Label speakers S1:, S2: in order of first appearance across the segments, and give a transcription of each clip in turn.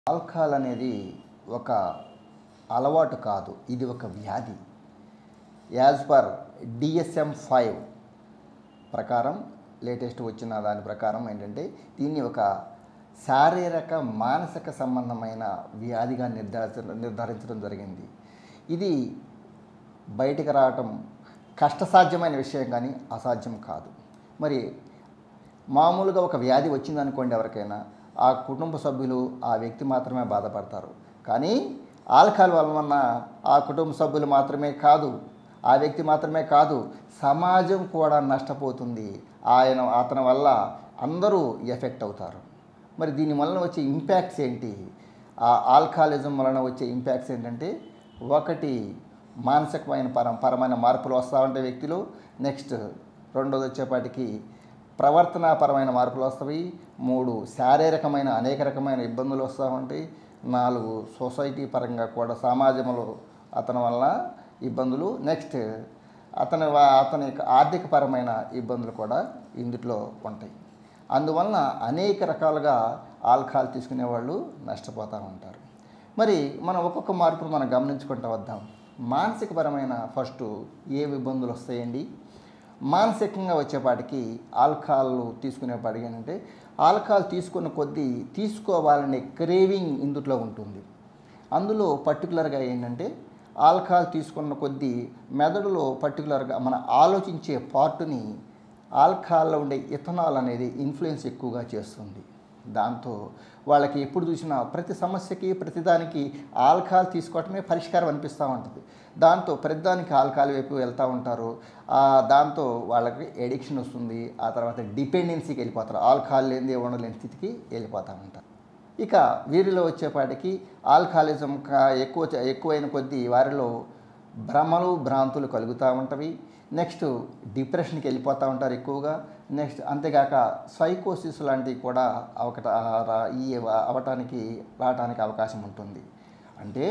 S1: alcohol అనేది ఒక అలవాటు కాదు ఇది ఒక వ్యాధి యాజ్ పర్ డిఎస్ఎం ఫైవ్ ప్రకారం లేటెస్ట్ వచ్చిన దాని ప్రకారం ఏంటంటే దీన్ని ఒక శారీరక మానసిక సంబంధమైన వ్యాధిగా నిర్ధారించ నిర్ధారించడం జరిగింది ఇది బయటికి రావటం కష్టసాధ్యమైన విషయం కానీ అసాధ్యం కాదు మరి మామూలుగా ఒక వ్యాధి వచ్చిందనుకోండి ఎవరికైనా ఆ కుటుంబ సభ్యులు ఆ వ్యక్తి మాత్రమే బాధపడతారు కానీ ఆల్కహాల్ వలన ఆ కుటుంబ సభ్యులు మాత్రమే కాదు ఆ వ్యక్తి మాత్రమే కాదు సమాజం కూడా నష్టపోతుంది ఆయన అతని వల్ల అందరూ ఎఫెక్ట్ అవుతారు మరి దీని వలన వచ్చే ఇంపాక్ట్స్ ఏంటి ఆ ఆల్కహాలిజం వలన వచ్చే ఇంపాక్ట్స్ ఏంటంటే ఒకటి మానసికమైన పరం పరమైన మార్పులు వస్తూ ఉంటాయి వ్యక్తిలో నెక్స్ట్ రెండోది వచ్చేపాటికి ప్రవర్తనాపరమైన మార్పులు వస్తాయి మూడు శారీరకమైన అనేక రకమైన ఇబ్బందులు వస్తూ ఉంటాయి నాలుగు సొసైటీ పరంగా కూడా సమాజంలో అతని వల్ల ఇబ్బందులు నెక్స్ట్ అతని వా- అతని యొక్క ఆర్థికపరమైన ఇబ్బందులు కూడా ఇందులో ఉంటాయి అందువలన అనేక రకాలుగా ఆల్కహాల్ తీసుకునే వాళ్ళు నష్టపోతూ ఉంటారు మరి మనం ఒక్కొక్క మార్పును మనం గమనించుకుంటూ వద్దాం మానసికపరమైన ఫస్ట్ ఏ ఇబ్బందులు వస్తాయండి మానసికంగా వచ్చేపాటికి ఆల్కహాల్ తీసుకునేపాటికి ఏంటంటే ఆల్కహాల్ తీసుకున్న కొద్దీ తీసుకోవాలనే క్రేవింగ్ ఇందులో ఉంటుంది అందులో పర్టికులర్గా ఏంటంటే ఆల్కహాల్ తీసుకున్న కొద్దీ మెదడులో పర్టికులర్గా మన ఆలోచించే పార్టుని ఆల్కహాల్లో ఉండే ఇథనాల్ అనేది ఇన్ఫ్లుయెన్స్ ఎక్కువగా చేస్తుంది దాంతో వాళ్ళకి ఎప్పుడు చూసినా ప్రతి సమస్యకి ప్రతిదానికి ఆల్కహాల్ తీసుకోవటమే పరిష్కారం అనిపిస్తూ ఉంటుంది దాంతో ప్రతిదానికి ఆల్కహాల్ వైపు వెళ్తూ ఉంటారు ఆ, దాంతో వాళ్ళకి ఎడిక్షన్ వస్తుంది ఆ తర్వాత డిపెండెన్సీకి వెళ్ళిపోతారు ఆల్కహాల్ లేనిదే ఉండలేని స్థితికి వెళ్ళిపోతూ ఉంటారు ఇక వీరిలో వచ్చేపాటికి ఆల్కహాలిజం కా- ఎక్కువ చ- ఎక్కువైన కొద్దీ వారిలో భ్రమలు భ్రాంతులు కలుగుతూ ఉంటవి నెక్స్ట్ డిప్రెషన్కి వెళ్ళిపోతూ ఉంటారు ఎక్కువగా నెక్స్ట్ అంతేగాక సైకోసిస్ లాంటివి కూడా అవకట రా- ఈ అవటానికి రావటానికి అవకాశం ఉంటుంది అంటే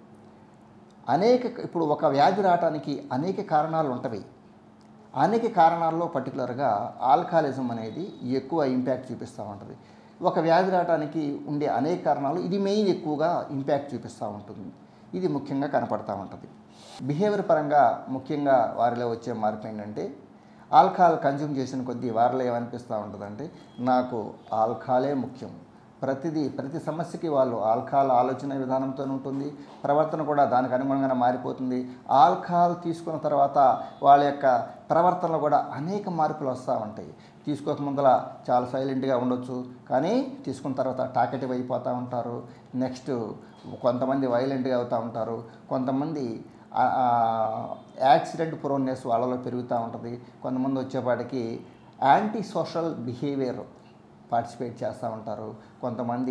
S1: అనేక ఇప్పుడు ఒక వ్యాధి రావటానికి అనేక కారణాలు ఉంటవి అనేక కారణాల్లో పర్టికులర్గా ఆల్కహాలిజం అనేది ఎక్కువ ఇంపాక్ట్ చూపిస్తూ ఉంటుంది ఒక వ్యాధి రావడానికి ఉండే అనేక కారణాలు ఇది మెయిన్ ఎక్కువగా ఇంపాక్ట్ చూపిస్తూ ఉంటుంది ఇది ముఖ్యంగా కనపడతా ఉంటుంది బిహేవియర్ పరంగా ముఖ్యంగా వారిలో వచ్చే మార్పు ఏంటంటే ఆల్కహాల్ కన్జ్యూమ్ చేసిన కొద్దీ వారిలో ఏమనిపిస్తూ ఉంటుందంటే నాకు ఆల్కహాలే ముఖ్యం ప్రతిదీ ప్రతి సమస్యకి వాళ్ళు ఆల్కహాల్ ఆలోచన విధానంతో ఉంటుంది ప్రవర్తన కూడా దానికి అనుగుణంగా మారిపోతుంది ఆల్కహాల్ తీసుకున్న తర్వాత వాళ్ళ యొక్క ప్రవర్తనలో కూడా అనేక మార్పులు వస్తూ ఉంటాయి తీసుకోక ముందల చాలా సైలెంట్గా ఉండొచ్చు కానీ తీసుకున్న తర్వాత టాకెటివ్ అయిపోతూ ఉంటారు నెక్స్ట్ కొంతమంది వైలెంట్గా అవుతూ ఉంటారు కొంతమంది ఆ- ఆ యాక్సిడెంట్ ప్రోన్నెస్ వాళ్ళలో పెరుగుతూ ఉంటుంది కొంతమంది వచ్చేపాటికి యాంటీ సోషల్ బిహేవియర్ పార్టిసిపేట్ చేస్తూ ఉంటారు కొంతమంది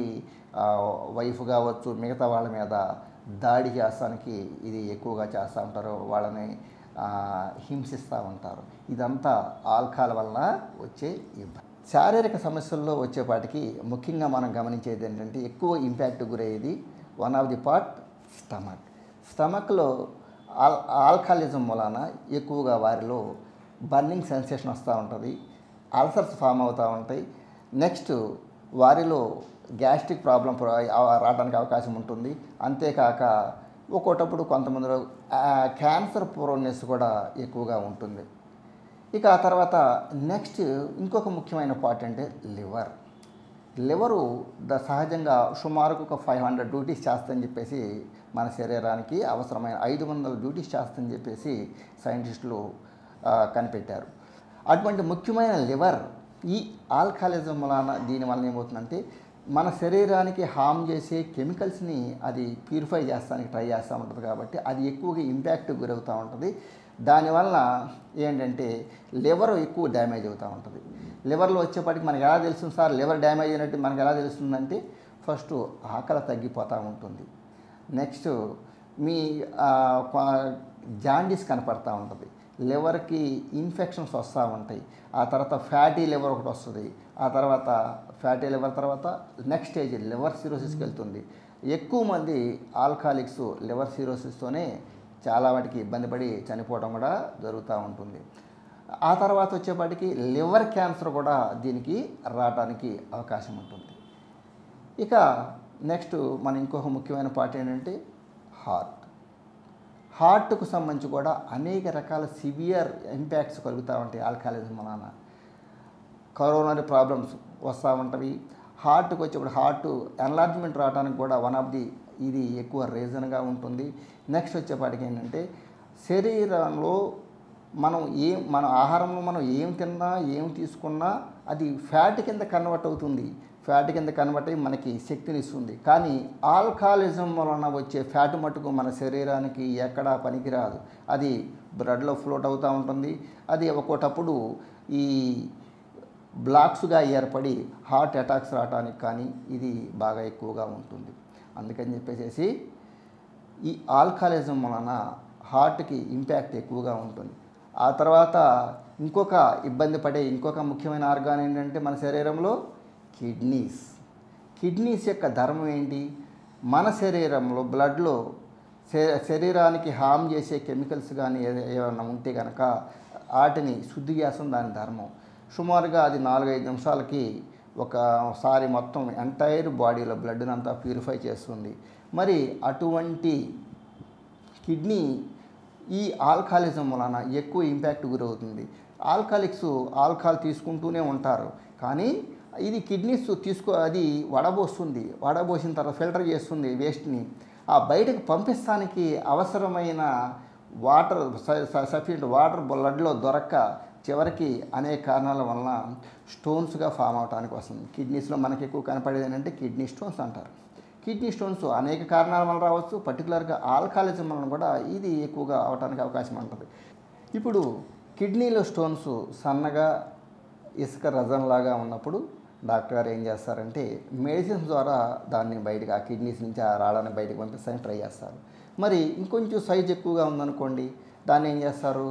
S1: వైఫ్ కావచ్చు మిగతా వాళ్ళ మీద దాడి చేస్తానికి ఇది ఎక్కువగా చేస్తూ ఉంటారు వాళ్ళని ఆ, హింసిస్తూ ఉంటారు ఇదంతా ఆల్కహాల్ వలన వచ్చే ఇబ్బంది శారీరక సమస్యల్లో వచ్చేపాటికి ముఖ్యంగా మనం గమనించేది ఏంటంటే ఎక్కువ ఇంపాక్ట్ గురయ్యేది one of the part stomach స్టమక్లో ఆల్ ఆల్కహాలిజం వలన ఎక్కువగా వారిలో బర్నింగ్ సెన్సేషన్ వస్తూ ఉంటుంది అల్సర్స్ ఫామ్ అవుతూ ఉంటాయి నెక్స్ట్ వారిలో గ్యాస్ట్రిక్ ప్రాబ్లం రావడానికి అవకాశం ఉంటుంది అంతేకాక ఒక్కోటప్పుడు కొంతమందిలో క్యాన్సర్ ప్రోనెస్ కూడా ఎక్కువగా ఉంటుంది ఇక ఆ తర్వాత నెక్స్ట్ ఇంకొక ముఖ్యమైన పార్ట్ అంటే లివర్ లివరు ద సహజంగా సుమారుకు ఒక ఫైవ్ హండ్రెడ్ డ్యూటీస్ చేస్తుందని చెప్పేసి మన శరీరానికి అవసరమైన ఐదు వందల డ్యూటీస్ చేస్తుందని చెప్పేసి సైంటిస్టులు ఆ, కనిపెట్టారు అటువంటి ముఖ్యమైన లివర్ ఈ ఆల్కహాలిజం వలన దీని వలన ఏమవుతుందంటే మన శరీరానికి హామ్ చేసే కెమికల్స్ని అది ప్యూరిఫై చేస్తానికి ట్రై చేస్తూ ఉంటుంది కాబట్టి అది ఎక్కువగా ఇంపాక్ట్ గురవుతూ ఉంటుంది దానివల్ల ఏంటంటే లివర్ ఎక్కువ డ్యామేజ్ అవుతూ ఉంటుంది లివర్లో వచ్చేప్పటికి మనకి ఎలా తెలుస్తుంది సార్ లివర్ డ్యామేజ్ అయినట్టు మనకి ఎలా తెలుస్తుందంటే ఫస్ట్ ఆకలి తగ్గిపోతూ ఉంటుంది నెక్స్ట్ మీ ఆ, క్వా- జాండీస్ కనపడతా ఉంటుంది లివర్కి ఇన్ఫెక్షన్స్ వస్తూ ఉంటాయి ఆ తర్వాత ఫ్యాటీ లివర్ ఒకటి వస్తుంది ఆ తర్వాత ఫ్యాటీ లివర్ తర్వాత నెక్స్ట్ స్టేజ్ లివర్ సిరోసిస్కి వెళ్తుంది ఎక్కువ మంది ఆల్కహాలిక్స్ లివర్ సిరోసిస్తోనే చాలా వాటికి ఇబ్బంది పడి చనిపోవడం కూడా జరుగుతూ ఉంటుంది ఆ తర్వాత వచ్చేపాటికి లివర్ క్యాన్సర్ కూడా దీనికి రావడానికి అవకాశం ఉంటుంది ఇక నెక్స్ట్ మన ఇంకొక ముఖ్యమైన పార్ట్ ఏంటంటే హార్ట్ హార్ట్కు సంబంధించి కూడా అనేక రకాల సివియర్ ఇంపాక్ట్స్ కలుగుతూ ఉంటాయి ఆల్కహాలిజం వలన కరోనరీ ప్రాబ్లమ్స్ వస్తూ ఉంటవి హార్ట్కి వచ్చేప్పుడు హార్ట్ ఎన్లార్జ్మెంట్ రావడానికి కూడా వన్ ఆఫ్ ది ఇది ఎక్కువ రీజన్గా ఉంటుంది నెక్స్ట్ వచ్చేపాటికి ఏంటంటే శరీరంలో మనం ఏం మన ఆహారంలో మనం ఏం తిన్నా ఏం తీసుకున్నా అది ఫ్యాట్ కింద కన్వర్ట్ అవుతుంది ఫ్యాట్ కింద కన్వర్ట్ అయ్యి మనకి శక్తిని ఇస్తుంది కానీ ఆల్కహాలిజం వలన వచ్చే ఫ్యాట్ మటుకు మన శరీరానికి ఎక్కడా పనికిరాదు అది బ్లడ్లో ఫ్లోట్ అవుతూ ఉంటుంది అది ఒక్కోటప్పుడు ఈ బ్లాక్స్గా ఏర్పడి హార్ట్ అటాక్స్ రావడానికి కానీ ఇది బాగా ఎక్కువగా ఉంటుంది అందుకని చెప్పేసి ఈ ఆల్కహాలిజం వలన హార్ట్కి ఇంపాక్ట్ ఎక్కువగా ఉంటుంది ఆ తర్వాత ఇంకొక ఇబ్బంది పడే ఇంకొక ముఖ్యమైన ఆర్గాన్ ఏంటంటే మన శరీరంలో కిడ్నీస్ కిడ్నీస్ యొక్క ధర్మం ఏంటి మన శరీరంలో బ్లడ్లో శ- శరీరానికి హామ్ చేసే కెమికల్స్ కానీ ఏ- ఏమైనా ఉంటే కనుక వాటిని శుద్ధి చేస్తాం దాని ధర్మం సుమారుగా అది నాలుగైదు నిమిషాలకి ఒకసారి మొత్తం ఎంటైర్ బాడీలో బ్లడ్ని అంతా ప్యూరిఫై చేస్తుంది మరి అటువంటి కిడ్నీ ఈ ఆల్కహాలిజం వలన ఎక్కువ ఇంపాక్ట్ గురవుతుంది ఆల్కహాలిక్స్ ఆల్కహాల్ తీసుకుంటూనే ఉంటారు కానీ ఇది కిడ్నీస్ తీసుకో అది వడబోస్తుంది వడబోసిన తర్వాత ఫిల్టర్ చేస్తుంది వేస్ట్ని ఆ బయటకు పంపిస్తానికి అవసరమైన వాటర్ సఫిషియంట్ వాటర్ బ్లడ్లో దొరక్క చివరికి అనేక కారణాల వలన స్టోన్స్గా ఫామ్ అవడానికి వస్తుంది కిడ్నీస్లో మనకి ఎక్కువ కనపడేది ఏంటంటే కిడ్నీ స్టోన్స్ అంటారు కిడ్నీ స్టోన్స్ అనేక కారణాల వల్ల రావచ్చు పర్టికులర్గా ఆల్కహాలిజం వలన కూడా ఇది ఎక్కువగా అవడానికి అవకాశం ఉంటుంది ఇప్పుడు కిడ్నీలో స్టోన్స్ సన్నగా ఇసుక రజంలాగా ఉన్నప్పుడు డాక్టర్ గారు ఏం చేస్తారంటే మెడిసిన్స్ ద్వారా దాన్ని బయటకు ఆ కిడ్నీస్ నుంచి ఆ రాళ్ళని బయటకు పంపిస్తానికి ట్రై చేస్తారు మరి ఇంకొంచెం సైజ్ ఎక్కువగా ఉందనుకోండి దాన్ని ఏం చేస్తారు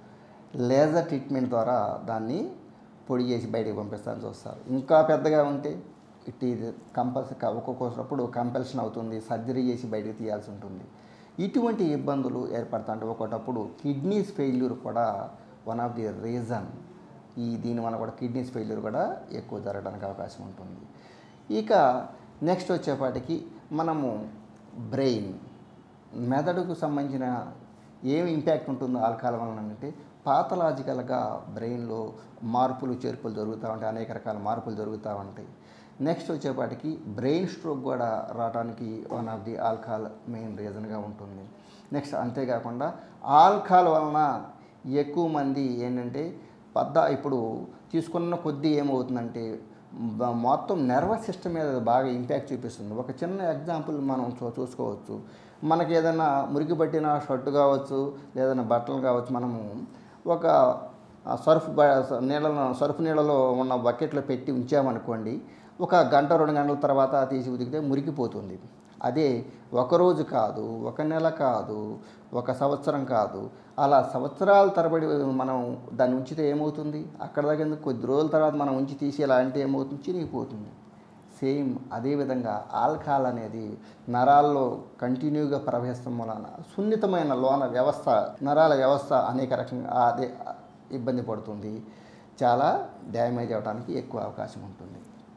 S1: లేజర్ ట్రీట్మెంట్ ద్వారా దాన్ని పొడి చేసి బయటకు పంపిస్తానికి చూస్తారు ఇంకా పెద్దగా ఉంటే ఇట్ ఇది కంపల్సరీ ఒక్కొక్కప్పుడు కంపల్షన్ అవుతుంది సర్జరీ చేసి బయటకు తీయాల్సి ఉంటుంది ఇటువంటి ఇబ్బందులు ఏర్పడతాయి ఒకటప్పుడు కిడ్నీస్ ఫెయిల్యూర్ కూడా వన్ ఆఫ్ ది రీజన్ ఈ దీనివల్ల కూడా కిడ్నీస్ ఫెయిల్యూర్ కూడా ఎక్కువ జరగడానికి అవకాశం ఉంటుంది ఇక నెక్స్ట్ వచ్చేపాటికి మనము బ్రెయిన్ మెదడుకు సంబంధించిన ఏం ఇంపాక్ట్ ఉంటుందో ఆల్కహాల్ వలన అంటే పాథలాజికల్గా బ్రెయిన్లో మార్పులు చేర్పులు జరుగుతూ ఉంటాయి అనేక రకాల మార్పులు జరుగుతూ ఉంటాయి నెక్స్ట్ వచ్చేపాటికి బ్రెయిన్ స్ట్రోక్ కూడా రావడానికి one of the alcohol main రీజన్గా ఉంటుంది నెక్స్ట్ అంతేకాకుండా ఆల్కహాల్ వలన ఎక్కువ మంది ఏంటంటే పద్ద ఇప్పుడు తీసుకున్న కొద్దీ ఏమవుతుందంటే బ- మొత్తం నర్వస్ సిస్టమ్ మీద అది బాగా ఇంపాక్ట్ చూపిస్తుంది ఒక చిన్న ఎగ్జాంపుల్ మనం చూ చూసుకోవచ్చు మనకి ఏదైనా మురికి పట్టిన షర్టు కావచ్చు లేదన్నా బట్టలు కావచ్చు మనము ఒక ఆ సర్ఫ్ బ నీళ్ళలో సర్ఫ్ నీళ్ళలో ఉన్న బకెట్లో పెట్టి ఉంచామనుకోండి ఒక గంట రెండు గంటల తర్వాత తీసి ఉతికితే మురికిపోతుంది అదే ఒకరోజు కాదు ఒక నెల కాదు ఒక సంవత్సరం కాదు అలా సంవత్సరాల తరబడి మనం దాన్ని ఉంచితే ఏమవుతుంది అక్కడ దగ్గర ఎందుకు కొద్ది రోజుల తర్వాత మనం ఉంచి తీసి ఎలా అంటే ఏమవుతుంది చినిగిపోతుంది సేమ్ అదేవిధంగా ఆల్కహాల్ అనేది నరాల్లో కంటిన్యూగా ప్రవహిస్తాం వలన సున్నితమైన లోన వ్యవస్థ నరాల వ్యవస్థ అనేక రకంగా అదే ఇబ్బంది పడుతుంది చాలా డ్యామేజ్ అవడానికి ఎక్కువ అవకాశం ఉంటుంది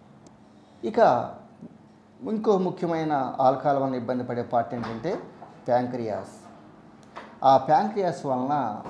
S1: ఇక ఇంకో ముఖ్యమైన ఆల్కహాల్ వలన ఇబ్బంది పడే పార్ట్ ఏంటంటే ప్యాంక్రియాస్ ఆ ప్యాంక్రియాస్ వలన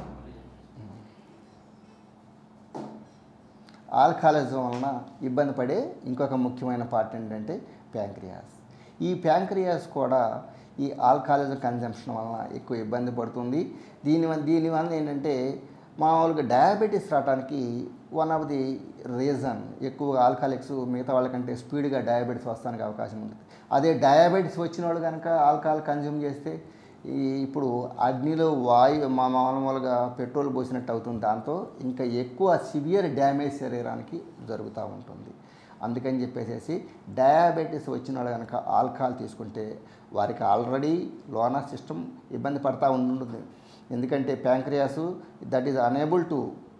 S1: ఆల్కహాలిజం వలన ఇబ్బంది పడే ఇంకొక ముఖ్యమైన పార్ట్ ఏంటంటే ప్యాంక్రియాస్ ఈ ప్యాంక్రియాస్ కూడా ఈ ఆల్కహాలిజం కన్జంప్షన్ వలన ఎక్కువ ఇబ్బంది పడుతుంది దీని వల్ల దీనివల్ల ఏంటంటే మామూలుగా డయాబెటీస్ రావడానికి వన్ ఆఫ్ ది రీజన్ ఎక్కువ ఆల్కహాలిక్స్ మిగతా వాళ్ళకంటే స్పీడ్గా డయాబెటీస్ వస్తానికి అవకాశం ఉంటుంది అదే డయాబెటీస్ వచ్చిన వాళ్ళు కనుక ఆల్కహాల్ కన్జ్యూమ్ చేస్తే ఈ ఇప్పుడు అగ్నిలో వాయు మా మామూలుగా పెట్రోల్ పోసినట్టు అవుతుంది దాంతో ఇంకా ఎక్కువ సివియర్ డ్యామేజ్ శరీరానికి జరుగుతూ ఉంటుంది అందుకని చెప్పేసి డయాబెటీస్ వచ్చిన వాళ్ళు కనుక ఆల్కహాల్ తీసుకుంటే వారికి ఆల్రెడీ లోనర్ సిస్టమ్ ఇబ్బంది పడతా ఉంటుంది ఎందుకంటే pancreas that is unable to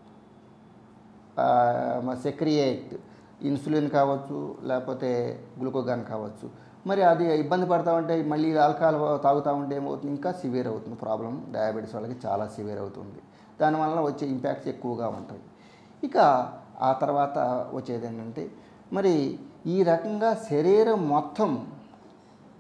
S1: secrete insulin కావచ్చు లేకపోతే గ్లూకోగాన్ కావచ్చు మరి అది ఇబ్బంది పడతా ఉంటే మళ్ళీ ఆల్కహాల్ తాగుతూ ఉంటే ఏమవుతుంది ఇంకా సివియర్ అవుతుంది ప్రాబ్లం డయాబెటీస్ వాళ్ళకి చాలా సివియర్ అవుతుంది దానివల్ల వచ్చే ఇంపాక్ట్స్ ఎక్కువగా ఉంటాయి ఇక ఆ తర్వాత వచ్చేది ఏంటంటే మరి ఈ రకంగా శరీరం మొత్తం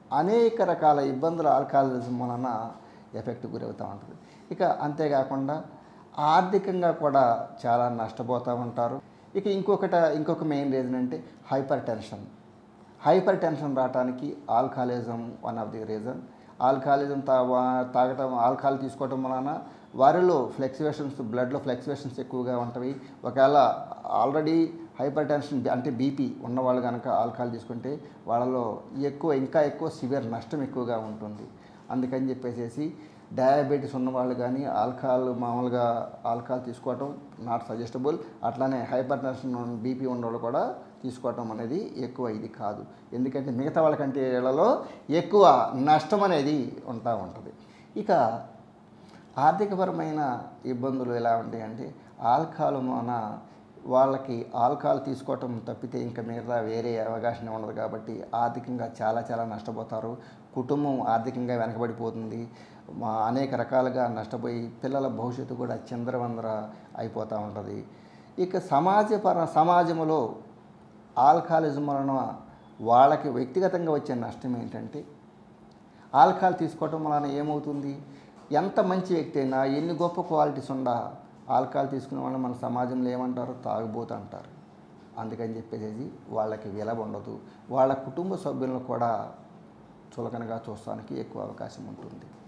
S1: అనేక రకాల ఇబ్బందులు ఆల్కహాలిజం వలన ఎఫెక్ట్ గురవుతూ ఉంటుంది ఇక అంతేకాకుండా ఆర్థికంగా కూడా చాలా నష్టపోతూ ఉంటారు ఇక ఇంకొకట ఇంకొక మెయిన్ రీజన్ అంటే హైపర్ టెన్షన్ హైపర్ టెన్షన్ రావడానికి alcoholism one of the reason alcoholism తా తాగటం ఆల్కహాల్ తీసుకోవటం వలన వారిలో ఫ్లెక్చువేషన్స్ బ్లడ్లో ఫ్లెక్చువేషన్స్ ఎక్కువగా ఉంటవి ఒకవేళ ఆల్రెడీ హైపర్ టెన్షన్ అంటే బీపీ ఉన్నవాళ్ళు కనుక ఆల్కహాల్ తీసుకుంటే వాళ్ళలో ఎక్కువ ఇంకా ఎక్కువ సివియర్ నష్టం ఎక్కువగా ఉంటుంది అందుకని చెప్పేసి డయాబెటీస్ ఉన్నవాళ్ళు కానీ ఆల్కహాల్ మామూలుగా ఆల్కహాల్ తీసుకోవటం నాట్ సజెస్టబుల్ అట్లానే హైపర్ టెన్షన్ బీపీ ఉన్నవాళ్ళు కూడా తీసుకోవటం అనేది ఎక్కువ ఇది కాదు ఎందుకంటే మిగతా వాళ్ళకంటే వీళ్ళలో ఎక్కువ నష్టం అనేది ఉంటా ఉంటుంది ఇక ఆర్థికపరమైన ఇబ్బందులు ఎలా ఉంటాయంటే ఆల్కహాల్ మన వాళ్ళకి ఆల్కహాల్ తీసుకోవటం తప్పితే ఇంకా మిగతా వేరే అవకాశం ఉండదు కాబట్టి ఆర్థికంగా చాలా చాలా నష్టపోతారు కుటుంబం ఆర్థికంగా వెనకబడిపోతుంది మా అనేక రకాలుగా నష్టపోయి పిల్లల భవిష్యత్తు కూడా చిందరవందర అయిపోతూ ఉంటుంది ఇక సమాజపర సమాజంలో ఆల్కహాలిజం వలన వాళ్ళకి వ్యక్తిగతంగా వచ్చే నష్టం ఏంటంటే ఆల్కహాల్ తీసుకోవటం వలన ఏమవుతుంది ఎంత మంచి వ్యక్తి అయినా ఎన్ని గొప్ప క్వాలిటీస్ ఉండా ఆల్కహాల్ తీసుకునే వాళ్ళని మన సమాజంలో ఏమంటారు తాగుబోతు అంటారు అందుకని చెప్పేసి వాళ్ళకి విలువ ఉండదు వాళ్ళ కుటుంబ సభ్యులను కూడా చులకనగా చూస్తానికి ఎక్కువ అవకాశం ఉంటుంది